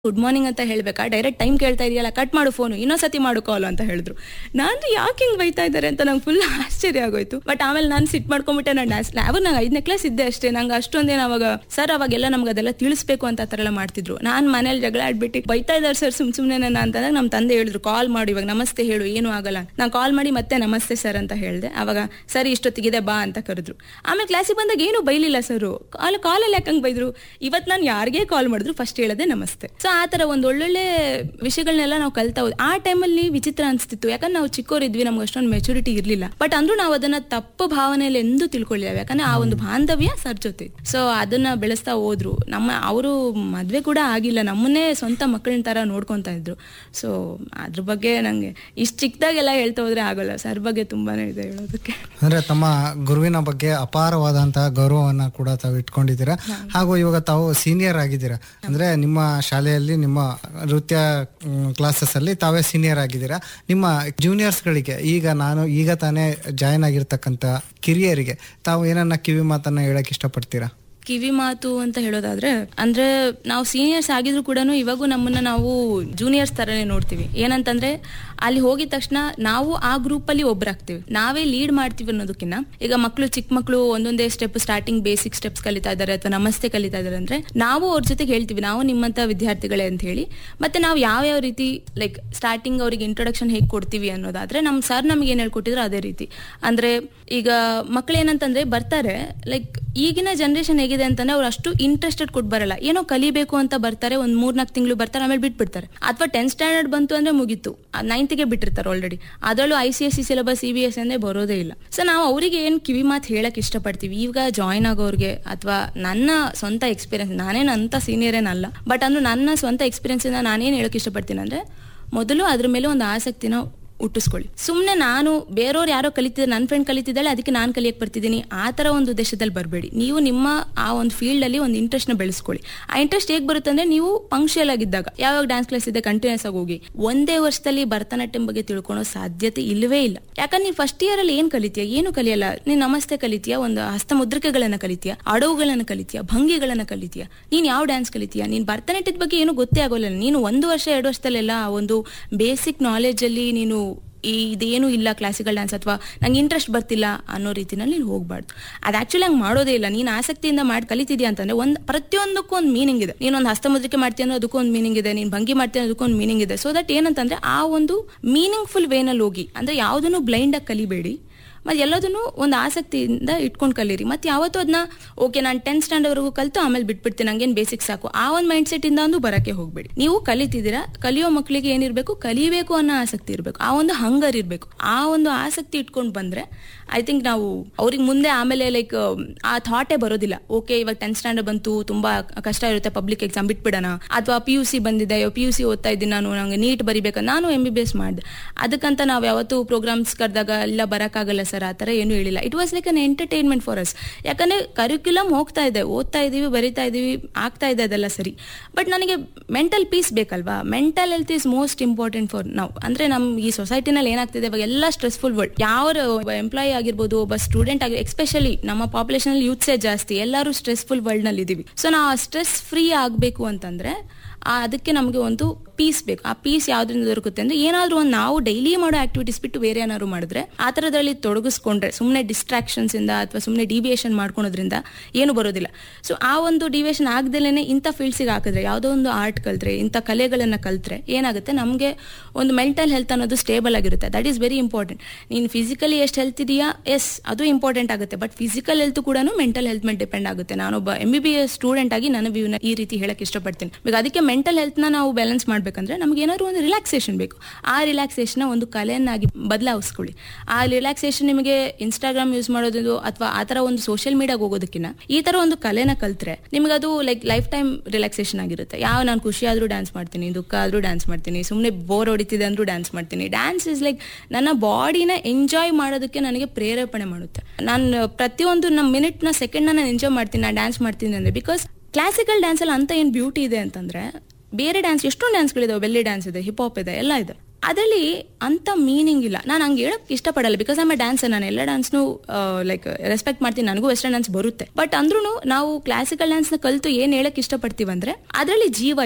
good morning ಅಂತ ಹೇಳ್ಬೇಕಾ direct time ಕೇಳ್ತಾ ಇದೆಯಲ್ಲ ಕಟ್ ಮಾಡು ಫೋನು ಇನ್ನೊಂದ್ಸತಿ ಮಾಡು ಕಾಲ್ ಅಂತ ಹೇಳಿದ್ರು ನಾನು ಯಾಕೆ ಹಿಂಗ್ ಬೈತಾ ಇದ್ದಾರೆ ಅಂತ ನಂಗೆ ಫುಲ್ ಆಶ್ಚರ್ಯ ಆಗೋಯ್ತು ಬಟ್ ಆಮೇಲೆ ನಾನು ಸಿಟ್ ಮಾಡ್ಕೊಂಡ್ಬಿಟ್ಟೆ ನಾನು ಡ್ಯಾನ್ಸ್ ಅವಾಗ ನಂಗೆ ಐದನೇ ಕ್ಲಾಸ್ ಇದ್ದೆ ಅಷ್ಟೇ ನಂಗೆ ಅಷ್ಟೊಂದೇನು ಅವಾಗ ಸರ್ ಅವಾಗೆಲ್ಲ ನಮ್ಗೆ ಅದೆಲ್ಲ ತಿಳಿಸ್ಬೇಕು ಅಂತ ಆ ಥರ ಎಲ್ಲ ಮಾಡ್ತಿದ್ರು ನಾನು ಮನೇಲಿ ಜಗಳ ಆಡ್ಬಿಟ್ಟು ಬೈತಾ ಇದ್ದಾರೆ ಸರ್ ಸುಮ್ ಸುಮ್ಮನೆ ನನ್ನ ಅಂತಂದಾಗ ನಮ್ಮ ತಂದೆ ಹೇಳಿದ್ರು ಕಾಲ್ ಮಾಡು ಇವಾಗ ನಮಸ್ತೆ ಹೇಳು ಏನು ಆಗಲ್ಲ ನಾನು ಕಾಲ್ ಮಾಡಿ ಮತ್ತೆ ನಮಸ್ತೆ ಸರ್ ಅಂತ ಹೇಳಿದೆ ಅವಾಗ ಸರಿ ಇಷ್ಟೊತ್ತಿಗಿದೆ ಬಾ ಅಂತ ಕರೆದ್ರು ಆಮೇಲೆ ಕ್ಲಾಸಿಗೆ ಬಂದಾಗ ಏನು ಬೈಲಿಲ್ಲ ಸರ್ ಕಾಲ್ ಕಾಲಲ್ಲಿ ಯಾಕಂಗ್ ಬೈದ್ರು ಇವತ್ತು ನಾನು ಯಾರಿಗೇ ಕಾಲ್ ಮಾಡಿದ್ರು ಫಸ್ಟ್ ಹೇಳದೆ ನಮಸ್ತೆ ಸೊ ಆ ಥರ ಒಂದು ಒಳ್ಳೊಳ್ಳೆ ವಿಷಯಗಳನ್ನೆಲ್ಲ ನಾವು ಕಲ್ತಾ ಹೋದ್ ಆ ಟೈಮಲ್ಲಿ ವಿಚಿತ್ರ ಅನ್ಸ್ತಿತ್ತು ಯಾಕಂದ್ರೆ ನಾವು ಚಿಕ್ಕವರಿದ್ವಿ ನಮ್ಗೆ ಅಷ್ಟೊಂದು ಮೆಚುರಿಟಿ ಇರಲಿಲ್ಲ ಬಟ್ ಅಂದ್ರೂ ನಾವು ಅದನ್ನ ತಪ್ಪು ಭಾವನೆಯಲ್ಲಿ ಎಂದೂ ತಿಳ್ಕೊಳ್ಳಿಲ್ಲ ಯಾಕಂದ್ರೆ ಆ ಒಂದು ಬಾಂಧವ್ಯ ಸರ್ ಜೊತೆ ಸೊ ಅದನ್ನ ಬೆಳೆಸ್ತಾ ಹೋದ್ರು ನಮ್ಮ ಅವರು ಮದ್ವೆ ಕೂಡ ಆಗಿಲ್ಲ ನಮ್ಮನ್ನೇ ಸ್ವಂತ ಮಕ್ಕಳನ್ನ ತರ ನೋಡ್ಕೊಂತಾ ಇದ್ರು ಸೊ ಅದ್ರ ಬಗ್ಗೆ ನಂಗೆ ಇಷ್ಟು ಚಿಕ್ಕದಾಗೆಲ್ಲ ಹೇಳ್ತಾ ಹೋದ್ರೆ ಆಗೋಲ್ಲ ಸರ್ ಬಗ್ಗೆ ತುಂಬಾನೇ ಇದೆ ಹೇಳೋದಕ್ಕೆ ಅಂದ್ರೆ ತಮ್ಮ ಗುರುವಿನ ಬಗ್ಗೆ ಅಪಾರವಾದಂತಹ ಗೌರವವನ್ನ ಕೂಡ ತಾವು ಇಟ್ಕೊಂಡಿದ್ದೀರಾ ಹಾಗೂ ಇವಾಗ ತಾವು ಸೀನಿಯರ್ ಆಗಿದ್ದೀರಾ ಅಂದ್ರೆ ನಿಮ್ಮ ಶಾಲೆಯಲ್ಲಿ ನಿಮ್ಮ ನೃತ್ಯ ಕ್ಲಾಸಸ್ ಅಲ್ಲಿ ತಾವೇ ಸೀನಿಯರ್ ಆಗಿದ್ದೀರಾ ನಿಮ್ಮ ಜೂನಿಯರ್ಸ್ ಗಳಿಗೆ ಈಗ ನಾನು ಈಗ ತಾನೇ ಜಾಯ್ನ್ ಆಗಿರ್ತಕ್ಕಂಥ ಕಿರಿಯರಿಗೆ ತಾವು ಏನನ್ನ ಕಿವಿ ಮಾತನ್ನ ಹೇಳಕ್ ಇಷ್ಟಪಡ್ತೀರಾ ಕಿವಿ ಮಾತು ಅಂತ ಹೇಳೋದಾದ್ರೆ ಅಂದ್ರೆ ನಾವು ಸೀನಿಯರ್ಸ್ ಆಗಿದ್ರು ಕೂಡ ಇವಾಗೂ ನಮ್ಮನ್ನ ನಾವು ಜೂನಿಯರ್ಸ್ ತರನೇ ನೋಡ್ತೀವಿ ಏನಂತಂದ್ರೆ ಅಲ್ಲಿ ಹೋಗಿದ ತಕ್ಷಣ ನಾವು ಆ ಗ್ರೂಪ್ ಅಲ್ಲಿ ಒಬ್ಬರಾಗ್ತೀವಿ ನಾವೇ ಲೀಡ್ ಮಾಡ್ತೀವಿ ಅನ್ನೋದಕ್ಕಿಂತ ಈಗ ಮಕ್ಕಳು ಚಿಕ್ಕ ಮಕ್ಕಳು ಒಂದೊಂದೇ ಸ್ಟೆಪ್ ಸ್ಟಾರ್ಟಿಂಗ್ ಬೇಸಿಕ್ ಸ್ಟೆಪ್ಸ್ ಕಲಿತಾ ಇದ್ದಾರೆ ಅಥವಾ ನಮಸ್ತೆ ಕಲಿತಾ ಇದ್ದಾರೆ ಅಂದ್ರೆ ನಾವು ಅವ್ರ ಜೊತೆಗೆ ಹೇಳ್ತೀವಿ ನಾವು ನಿಮ್ಮಂತ ವಿದ್ಯಾರ್ಥಿಗಳೇ ಅಂತ ಹೇಳಿ ಮತ್ತೆ ನಾವು ಯಾವ ಯಾವ ರೀತಿ ಲೈಕ್ ಸ್ಟಾರ್ಟಿಂಗ್ ಅವ್ರಿಗೆ ಇಂಟ್ರೊಡಕ್ಷನ್ ಹೇಗೆ ಕೊಡ್ತೀವಿ ಅನ್ನೋದಾದ್ರೆ ನಮ್ಮ ಸರ್ ನಮ್ಗೆ ಏನ್ ಹೇಳ್ಕೊಟ್ಟಿದ್ರು ಅದೇ ರೀತಿ ಅಂದ್ರೆ ಈಗ ಮಕ್ಳು ಏನಂತಂದ್ರೆ ಬರ್ತಾರೆ ಲೈಕ್ ಈಗಿನ ಜನರೇಷನ್ ಹೇಗಿದೆ ಅಂತಂದ್ರೆ ಅವ್ರು ಅಷ್ಟು ಇಂಟ್ರೆಸ್ಟೆಡ್ ಕೊಟ್ಟು ಬರಲ್ಲ ಏನೋ ಕಲಿಬೇಕು ಅಂತ ಬರ್ತಾರೆ ಒಂದ್ ಮೂರ್ನಾಲ್ಕು ತಿಂಗಳು ಬರ್ತಾರೆ ಆಮೇಲೆ ಬಿಟ್ಬಿಡ್ತಾರೆ ಅಥವಾ ಟೆಂತ್ ಸ್ಟ್ಯಾಂಡರ್ಡ್ ಬಂತು ಅಂದ್ರೆ ಮುಗೀತು ನೈನ್ತ್ಗೆ ಬಿಟ್ಟಿರ್ತಾರೆ ಆಲ್ರೆಡಿ ಅದರಲ್ಲೂ I C S C syllabus C B S ಅಂದ್ರೆ ಬರೋದೇ ಇಲ್ಲ ಸೊ ನಾವು ಅವರಿಗೆ ಏನ್ ಕಿವಿ ಮಾತು ಹೇಳಕ್ ಇಷ್ಟಪಡ್ತೀವಿ ಈಗ ಜಾಯ್ನ್ ಆಗೋರ್ಗೆ ಅಥವಾ ನನ್ನ ಸ್ವಂತ ಎಕ್ಸ್ಪೀರಿಯನ್ಸ್ ನಾನೇನು ಅಂತ ಸೀನಿಯರ್ ಏನಲ್ಲ ಬಟ್ ಅಂದ್ರೆ ನನ್ನ ಸ್ವಂತ ಎಕ್ಸ್ಪೀರಿಯನ್ಸ್ ಇಂದ ನಾನೇನ್ ಹೇಳಕ್ ಇಷ್ಟಪಡ್ತೀನಿ ಅಂದ್ರೆ ಮೊದಲು ಅದ್ರ ಮೇಲೆ ಒಂದು ಆಸಕ್ತಿನ ಹುಟ್ಟಿಸ್ಕೊಳ್ಳಿ ಸುಮ್ಮನೆ ನಾನು ಬೇರೆಯವ್ರು ಯಾರೋ ಕಲಿತಿದ್ದಾರೆ ನನ್ನ ಫ್ರೆಂಡ್ ಕಲಿತಿದ್ದಾಳೆ ಅದಕ್ಕೆ ನಾನು ಕಲಿಯಕ್ಕೆ ಬರ್ತಿದ್ದೀನಿ ಆ ಥರ ಒಂದು ಉದ್ದೇಶದಲ್ಲಿ ಬರಬೇಡಿ ನೀವು ನಿಮ್ಮ ಆ ಒಂದು ಫೀಲ್ಡ್ ಅಲ್ಲಿ ಒಂದು ಇಂಟ್ರೆಸ್ಟ್ ನ ಬೆಳೆಸ್ಕೊಳ್ಳಿ ಆ ಇಂಟ್ರೆಸ್ಟ್ ಹೇಗೆ ಬರುತ್ತೆ ಅಂದ್ರೆ ನೀವು ಪಂಕ್ಚುಯಲ್ ಆಗಿದ್ದಾಗ ಯಾವಾಗ ಡ್ಯಾನ್ಸ್ ಕ್ಲಾಸ್ ಇದೆ ಕಂಟಿನ್ಯೂಸ್ ಆಗಿ ಹೋಗಿ ಒಂದೇ ವರ್ಷದಲ್ಲಿ ಭರತನಾಟ್ಯಂ ಬಗ್ಗೆ ತಿಳ್ಕೊಳ್ಳೋ ಸಾಧ್ಯತೆ ಇಲ್ಲವೇ ಇಲ್ಲ ಯಾಕಂದ್ರೆ ನೀವು ಫಸ್ಟ್ ಇಯರ್ ಅಲ್ಲಿ ಏನ್ ಕಲಿತೀಯ ಏನು ಕಲಿಯಲ್ಲ ನೀನ್ ನಮಸ್ತೆ ಕಲಿತೀಯ ಒಂದು ಹಸ್ತಮುದ್ರಿಕೆಗಳನ್ನ ಕಲಿತೀಯ ಅಡವುಗಳನ್ನ ಕಲಿತೀಯ ಭಂಗಿಗಳನ್ನ ಕಲಿತೀಯ ನೀನ್ ಯಾವ ಡ್ಯಾನ್ಸ್ ಕಲಿತೀಯ ನೀನ್ ಭರತನಾಟ್ಯದ ಬಗ್ಗೆ ಏನು ಗೊತ್ತೇ ಆಗೋಲ್ಲ ನೀನು ಒಂದು ವರ್ಷ ಎರಡು ವರ್ಷದಲ್ಲೆಲ್ಲ ಆ ಒಂದು ಬೇಸಿಕ್ ನಾಲೆಜ್ ಅಲ್ಲಿ ನೀನು ಈ ಇದೇನು ಇಲ್ಲ ಕ್ಲಾಸಿಕಲ್ ಡ್ಯಾನ್ಸ್ ಅಥವಾ ನಂಗೆ ಇಂಟ್ರೆಸ್ಟ್ ಬರ್ತಿಲ್ಲ ಅನ್ನೋ ರೀತಿನಲ್ಲಿ ನೀನು ಹೋಗ್ಬಾರ್ದು ಅದು ಆಕ್ಚುಲಿ ಹಂಗೆ ಮಾಡೋದೇ ಇಲ್ಲ ನೀನು ಆಸಕ್ತಿಯಿಂದ ಮಾಡಿ ಕಲಿತಿದ್ಯಾ ಅಂತಂದ್ರೆ ಒಂದು ಪ್ರತಿಯೊಂದಕ್ಕೂ ಒಂದು ಮೀನಿಂಗ್ ಇದೆ ನೀನು ಒಂದು ಹಸ್ತಮುದ್ರಿಕೆ ಮಾಡ್ತೀಯ ಅನ್ನೋ ಅದಕ್ಕೂ ಒಂದು ಮೀನಿಂಗ್ ಇದೆ ನೀನು ಭಂಗಿ ಮಾಡ್ತೀಯ ಅದಕ್ಕೂ ಒಂದು ಮೀನಿಂಗ್ ಇದೆ ಸೊ ದಟ್ ಏನಂತಂದ್ರೆ ಆ ಒಂದು ಮೀನಿಂಗ್ಫುಲ್ ವೇನಲ್ಲಿ ಹೋಗಿ ಅಂದ್ರೆ ಯಾವುದನ್ನು ಬ್ಲೈಂಡ್ ಆಗಿ ಕಲಿಬೇಡಿ ಮತ್ತೆ ಎಲ್ಲದನ್ನು ಒಂದು ಆಸಕ್ತಿಯಿಂದ ಇಟ್ಕೊಂಡು ಕಲೀರಿ ಮತ್ತೆ ಯಾವತ್ತೂ ಅದನ್ನ ಓಕೆ ನಾನು ಟೆಂತ್ ಸ್ಟ್ಯಾಂಡರ್ಡ್ ವರೆಗೂ ಕಲ್ತು ಆಮೇಲೆ ಬಿಟ್ಬಿಡ್ತೀನಿ ನಂಗೇನು ಬೇಸಿಕ್ ಸಾಕು ಆ ಒಂದು ಮೈಂಡ್ ಸೆಟ್ ಇಂದ ಒಂದು ಬರಕ್ಕೆ ಹೋಗ್ಬೇಡಿ ನೀವು ಕಲಿತಿದ್ದೀರಾ ಕಲಿಯೋ ಮಕ್ಕಳಿಗೆ ಏನಿರ್ಬೇಕು ಕಲಿಬೇಕು ಅನ್ನೋ ಆಸಕ್ತಿ ಇರಬೇಕು ಆ ಒಂದು ಹಂಗರ್ ಇರಬೇಕು ಆ ಒಂದು ಆಸಕ್ತಿ ಇಟ್ಕೊಂಡು ಬಂದ್ರೆ ಐ ಥಿಂಕ್ ನಾವು ಅವ್ರಿಗೆ ಮುಂದೆ ಆಮೇಲೆ ಲೈಕ್ ಆ ಥಾಟೇ ಬರೋದಿಲ್ಲ ಓಕೆ ಇವಾಗ ಟೆಂತ್ ಸ್ಟ್ಯಾಂಡರ್ಡ್ ಬಂತು ತುಂಬಾ ಕಷ್ಟ ಇರುತ್ತೆ ಪಬ್ಲಿಕ್ ಎಕ್ಸಾಮ್ ಬಿಟ್ಬಿಡೋಣ ಅಥವಾ ಪಿ ಯು ಸಿ ಬಂದಿದೆ ಪಿ ಯು ಸಿ ಓದ್ತಾ ಇದ್ದೀನಿ ನಾನು ನಂಗೆ ನೀಟ್ ಬರಿಬೇಕು ನಾನು ಎಂ ಬಿ ಬಿ ಎಸ್ ಮಾಡಿದೆ ಅದಕ್ಕಂತ ನಾವು ಯಾವತ್ತೂ ಪ್ರೋಗ್ರಾಮ್ಸ್ ಕರೆದಾಗ ಎಲ್ಲ ಬರೋಕ್ಕಾಗಲ್ಲ ಸರ್ ಆ ಥರ ಏನು ಹೇಳಿಲ್ಲ it was like an entertainment for us ಯಾಕಂದ್ರೆ ಕರಿಕ್ಯುಲಮ್ ಹೋಗ್ತಾ ಇದೆ ಓದ್ತಾ ಇದೀವಿ ಬರಿತಾ ಇದೀವಿ ಆಗ್ತಾ ಇದೆ ಅದೆಲ್ಲ ಸರಿ ಬಟ್ ನನಗೆ ಮೆಂಟಲ್ ಪೀಸ್ ಬೇಕಲ್ವಾ mental health is most important for ನಾವು ಅಂದ್ರೆ ನಮ್ ಈ ಸೊಸೈಟಿನಲ್ಲಿ ಏನಾಗ್ತಿದೆ ಇವಾಗ ಎಲ್ಲ ಸ್ಟ್ರೆಸ್ಫುಲ್ ವರ್ಲ್ಡ್ ಯಾವ ಎಂಪ್ಲಾಯಿ ಆಗಿರ್ಬೋದು ಒಬ್ಬ ಸ್ಟೂಡೆಂಟ್ ಆಗಿ ಎಸ್ಪೆಷಲಿ ನಮ್ಮ ಪಾಪ್ಯುಲೇಷನ್ ಯೂತ್ಸೇ ಜಾಸ್ತಿ ಎಲ್ಲರೂ ಸ್ಟ್ರೆಸ್ಫುಲ್ ವರ್ಲ್ಡ್ ನಲ್ಲಿ ಇದೀವಿ ಸೊ ನಾವು ಆ ಸ್ಟ್ರೆಸ್ ಫ್ರೀ ಆಗಬೇಕು ಅಂತಂದ್ರೆ ಆ ಅದಕ್ಕೆ ನಮಗೆ ಒಂದು ಪೀಸ್ ಬೇಕು ಆ ಪೀಸ್ ಯಾವ್ದ್ರಿಂದ ದೊರಕುತ್ತೆ ಅಂದ್ರೆ ಏನಾದ್ರೂ ಒಂದು ನಾವು ಡೈಲಿ ಮಾಡೋ ಆಕ್ಟಿವಿಟೀಸ್ ಬಿಟ್ಟು ಬೇರೆ ಏನಾದ್ರು ಮಾಡಿದ್ರೆ ಆ ಥರದಲ್ಲಿ ತೊಡಗಿಸ್ಕೊಂಡ್ರೆ ಸುಮ್ಮನೆ ಡಿಸ್ಟ್ರಾಕ್ಷನ್ಸ್ ಇಂದ ಅಥವಾ ಸುಮ್ಮನೆ ಡಿವಿಯೇಷನ್ ಮಾಡ್ಕೊಳೋದ್ರಿಂದ ಏನು ಬರೋದಿಲ್ಲ ಸೊ ಆ ಒಂದು ಡಿವಿಯೇಷನ್ ಆಗ್ದಲೇನೆ ಇಂಥ ಫೀಲ್ಡ್ಸಿಗೆ ಹಾಕಿದ್ರೆ ಯಾವುದೋ ಒಂದು ಆರ್ಟ್ ಕಲ್ತ್ರೆ ಇಂಥ ಕಲೆಗಳನ್ನ ಕಲ್ತ್ರೆ ಏನಾಗುತ್ತೆ ನಮಗೆ ಒಂದು ಮೆಂಟಲ್ ಹೆಲ್ತ್ ಅನ್ನೋದು ಸ್ಟೇಬಲ್ ಆಗಿರುತ್ತೆ ದಟ್ ಈಸ್ ವೆರಿ ಇಂಪಾರ್ಟೆಂಟ್ ನೀನು ಫಿಸಿಕಲಿ ಎಷ್ಟು ಹೆಲ್ತ್ ಇದೆಯಾ ಎಸ್ ಅದು ಇಂಪಾರ್ಟೆಂಟ್ ಆಗುತ್ತೆ ಬಟ್ ಫಿಸಿಕಲ್ ಹೆಲ್ತ್ ಕೂಡ ಮೆಂಟಲ್ ಹೆಲ್ತ್ ಮೇಲೆ ಡಿಪೆಂಡ್ ಆಗುತ್ತೆ ನಾನೊಬ್ಬ M B B S student ಆಗಿ ನನ್ನ ವ್ಯೂನ ಈ ರೀತಿ ಹೇಳಕ್ ಇಷ್ಟಪಡ್ತೀನಿ ಬಿಕಾಸ್ ಅದಕ್ಕೆ ಮೆಂಟಲ್ ಹೆಲ್ತ್ ನ ನಾವು ಬ್ಯಾಲೆನ್ಸ್ ಮಾಡ್ಬೇಕಂದ್ರೆ ನಮ್ಗೆ ಏನಾದ್ರು ಒಂದು ರಿಲ್ಯಾಕ್ಸೇಷನ್ ಬೇಕು ಆ ರಿಲ್ಯಾಕ್ಸೇಷನ್ ಒಂದು ಕಲೆಯನ್ನಾಗಿ ಬದಲಾಯಿಸ್ಕೊಳ್ಳಿ ಆ ರಿಲ್ಯಾಕ್ಸೇಷನ್ ನಿಮಗೆ ಇನ್ಸ್ಟಾಗ್ರಾಮ್ ಯೂಸ್ ಮಾಡೋದು ಅಥವಾ ಆ ತರ ಒಂದು ಸೋಷಿಯಲ್ ಮೀಡಿಯಾಗ ಹೋಗೋದಕ್ಕಿಂತ ಈ ತರ ಒಂದು ಕಲೆನ ಕಲ್ತ್ರೆ ನಿಮ್ಗೆ ಅದು ಲೈಕ್ ಲೈಫ್ ಟೈಮ್ ರಿಲ್ಯಾಕ್ಸೇಷನ್ ಆಗಿರುತ್ತೆ ಯಾವ ನಾನು ಖುಷಿ ಆದ್ರೂ ಡ್ಯಾನ್ಸ್ ಮಾಡ್ತೀನಿ ದುಃಖ ಆದ್ರೂ ಡ್ಯಾನ್ಸ್ ಮಾಡ್ತೀನಿ ಸುಮ್ಮನೆ ಬೋರ್ ಹೊಡಿತಿದೆ ಅಂದ್ರೂ ಡ್ಯಾನ್ಸ್ ಮಾಡ್ತೀನಿ ಡ್ಯಾನ್ಸ್ ಇಸ್ ಲೈಕ್ ನನ್ನ ಬಾಡಿನ ಎಂಜಾಯ್ ಮಾಡೋದಕ್ಕೆ ನನಗೆ ಪ್ರೇರೇಪಣೆ ಮಾಡುತ್ತೆ ನಾನು ಪ್ರತಿಯೊಂದು ನಮ್ಮ ಮಿನಿಟ್ ನ ಸೆಕೆಂಡ್ ನಾನು ಎಂಜಾಯ್ ಮಾಡ್ತೀನಿ ನಾನು ಡ್ಯಾನ್ಸ್ ಮಾಡ್ತೀನಿ ಅಂದ್ರೆ ಬಿಕಾಸ್ ಕ್ಲಾಸಿಕಲ್ ಡ್ಯಾನ್ಸ್ ಅಲ್ಲಿ ಅಂತ ಏನು ಬ್ಯೂಟಿ ಇದೆ ಅಂತಂದ್ರೆ ಬೇರೆ ಡ್ಯಾನ್ಸ್ ಎಷ್ಟೊಂದು ಡ್ಯಾನ್ಸ್ಗಳಿದಾವೆ ಬೆಲ್ಲಿ ಡ್ಯಾನ್ಸ್ ಇದೆ ಹಿಪ್ ಹಾಪ್ ಇದೆ ಎಲ್ಲ ಇದೆ ಅದರಲ್ಲಿ ಅಂತ ಮೀನಿಂಗ್ ಇಲ್ಲ ನಾನು ಹಂಗೆ ಹೇಳಕ್ ಇಷ್ಟಪಡಲ್ಲ ಬಿಕಾಸ್ ಆಮ್ ಡ್ಯಾನ್ಸ್ ನಾನು ಎಲ್ಲ ಡ್ಯಾನ್ಸ್ನು ಲೈಕ್ ರೆಸ್ಪೆಕ್ಟ್ ಮಾಡ್ತೀನಿ ನನಗೂ ವೆಸ್ಟರ್ನ್ ಡ್ಯಾನ್ಸ್ ಬರುತ್ತೆ ಬಟ್ ಅಂದ್ರೂ ನಾವು ಕ್ಲಾಸಿಕಲ್ ಡ್ಯಾನ್ಸ್ ನ ಕಲ್ತು ಏನ್ ಹೇಳಕ್ ಇಷ್ಟಪಡ್ತೀವಿ ಅಂದ್ರೆ ಅದರಲ್ಲಿ ಜೀವ ಇದೆ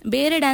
ಬೇರೆ ಡ್ಯಾನ್ಸ್